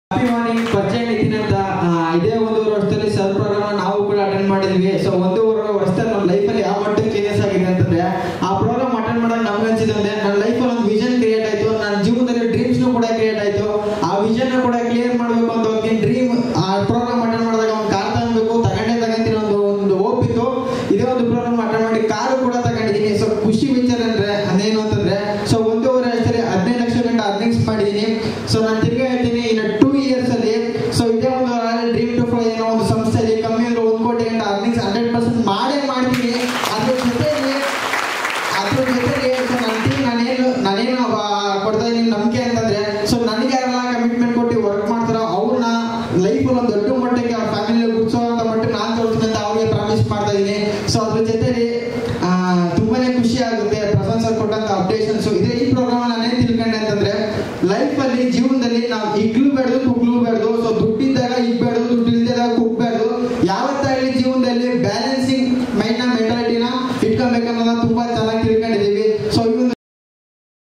ಅಭಿಮಾನಿ ಪರಿಚಯ ನಿತಿನ್ ಅಂತ ಆ, ಇದೇ ಒಂದೂವರೆ ವರ್ಷದಲ್ಲಿ ಸರ್ ಪ್ರೋಗ್ರಾಮ್ ನಾವು ಕೂಡ ಅಟೆಂಡ್ ಮಾಡಿದ್ವಿ ಸೊ ಒಂದೂವರೆ ವರ್ಷದಲ್ಲಿ ನಮ್ಮ ಲೈಫಲ್ಲಿ ಯಾವ ಮಟ್ಟಕ್ಕೆ ಚೇಂಜಸ್ ಆಗಿದೆ ಅಂತಂದ್ರೆ ಆ ಪ್ರೋಗ್ರಾಮ್ ಅಟೆಂಡ್ ಮಾಡಕ್ ನಮ್ಗೆ ಅನ್ಸಿದಂದ್ರೆ ನನ್ನ ಲೈಫಲ್ಲಿ ಒಂದು ವಿಷನ್ ಕ್ರಿಯೇಟ್ ಆಯ್ತು ನನ್ನ ಜೀವನದಲ್ಲಿ ಡ್ರೀಮ್ಸ್ ಕೂಡ ಕ್ರಿಯೇಟ್ ಆಯ್ತು ಆ ವಿಷನ್ ಕೂಡ ಕ್ಲಿಯರ್ ಮಾಡಬೇಕು ಅಂತ ಹೋಗ್ತೀನಿ ಡ್ರೀಮ್ ಆ ಪ್ರೋಗ್ರಾಮ್ ಅಟೆಂಡ್ ಮಾಡಿದಾಗ ಒಂದು ಕಾರ್ ತಗೊಬೇಕು ತಗೊಂಡೇ ತಗೊಂತೀನಿ ಒಂದು ಒಂದು ಹೋಪ್ ಇತ್ತು ಇದೇ ಒಂದು ಪ್ರೋಗ್ರಾಮ್ ಅಟೆಂಡ್ ಮಾಡಿ ಕಾರು ಕೂಡ ತಗೊಂಡಿದ್ದೀನಿ ಸೊ ಖುಷಿ ವಿಚಾರ ಅಂದ್ರೆ ಅದೇನು ಅಂತಂದ್ರೆ ಸೊ ಒಂದೂವರೆ ವರ್ಷದಲ್ಲಿ ಹದಿನೈದು ಲಕ್ಷ ಗಂಟೆ ಅರ್ನಿಂಗ್ಸ್ ಮಾಡಿದ್ದೀನಿ ಸೊ ನಾನು ತಿರ್ಗಾ ಹೇಳ್ತೀನಿ ಇನ್ನು ಟೂ ಇಯರ್ಸ್ ಅಲ್ಲಿ ಸೊ ಇದೇ ಒಂದು ಡ್ರೀಮ್ ಟು ಫ್ಲೈ ಏನೋ ಒಂದು ಸಂಸ್ಥೆಯಲ್ಲಿ ಕಮ್ಮಿ ಅಂದ್ರೆ ಒಂದು ಕೋಟಿ ಗಂಟೆ ಅರ್ನಿಂಗ್ಸ್ ಹಂಡ್ರೆಡ್ ಪರ್ಸೆಂಟ್ ಮಾಡೇ ಮಾಡ್ತೀನಿ ಅದ್ರ ಜೊತೆಗೆ ಅದ್ರ ಜೊತೆಗೆ ಸೊ ನನ್ನ ಟೀಮ್ ನಾನೇನು ನಾನೇನು ಆ, ಕೊಡ್ತಾ ಇದ್ದೀನಿ ನಂಬಿಕೆ ಅಂತಂದ್ರೆ ಸೊ ನನಗೆ ಯಾರೆಲ್ಲ ಕಮಿಟ್ಮೆಂಟ್ ಕೊಟ್ಟು ವರ್ಕ್ ಮಾಡ್ತಾರೋ ಅವ್ರನ್ನ ಲೈಫಲ್ಲಿ ಒಂದು ದೊಡ್ಡ ಮಟ್ಟಕ್ಕೆ ಅವ್ರ ಫ್ಯಾಮಿಲಿ ಗುಡ್ಸೋ ಅಂತ ಮಟ್ಟಿಗೆ ನಾನು ತೋರಿಸ್ತೀನಿ ಅಂತ ಅವ್ರಿಗೆ ಪ್ರಾಮಿಸ್ ಮಾಡ್ತಾ ಇದ್ದೀನಿ ಸೊ ಅದ್ರ ಜೊತೆಲಿ ಆ, ತುಂಬಾನೇ ಖುಷಿ ಆಗುತ್ತೆ ಪ್ರಶಂಸ ಕೊಟ್ಟಂತ ಅಪ್ಡೇಷನ್ಸ್ ಇದೆ ಈ ಪ್ರೋಗ್ರಾಮ್ ನಾನೇನ್ ತಿಳ್ಕೊಂಡೆ ಅಂತಂದ್ರೆ ಲೈಫ್ ಅಲ್ಲಿ ಜೀವನದಲ್ಲಿ ನಾವು ಇಗ್ಲು ಬೇಡದು ಕುಗ್ಲು ಬೇಡದು ಸೊ ದುಡ್ಡಿದ್ದಾಗ ಇಗ್ಬೇಡದು ದುಡ್ಡು ಇಲ್ದಿದ್ದಾಗ ಕುಗ್ಬೇಡದು ಯಾವತ್ತಾಗಲಿ ಜೀವನದಲ್ಲಿ ಬ್ಯಾಲೆನ್ಸಿಂಗ್ ಮೈಂಡ್ ನ ಮೆಂಟಾಲಿಟಿನ ಇಟ್ಕೊಬೇಕನ್ನೋದನ್ನ ತುಂಬಾ ಚೆನ್ನಾಗಿ ತಿಳ್ಕೊಂಡಿದೀವಿ ಸೊ ಈ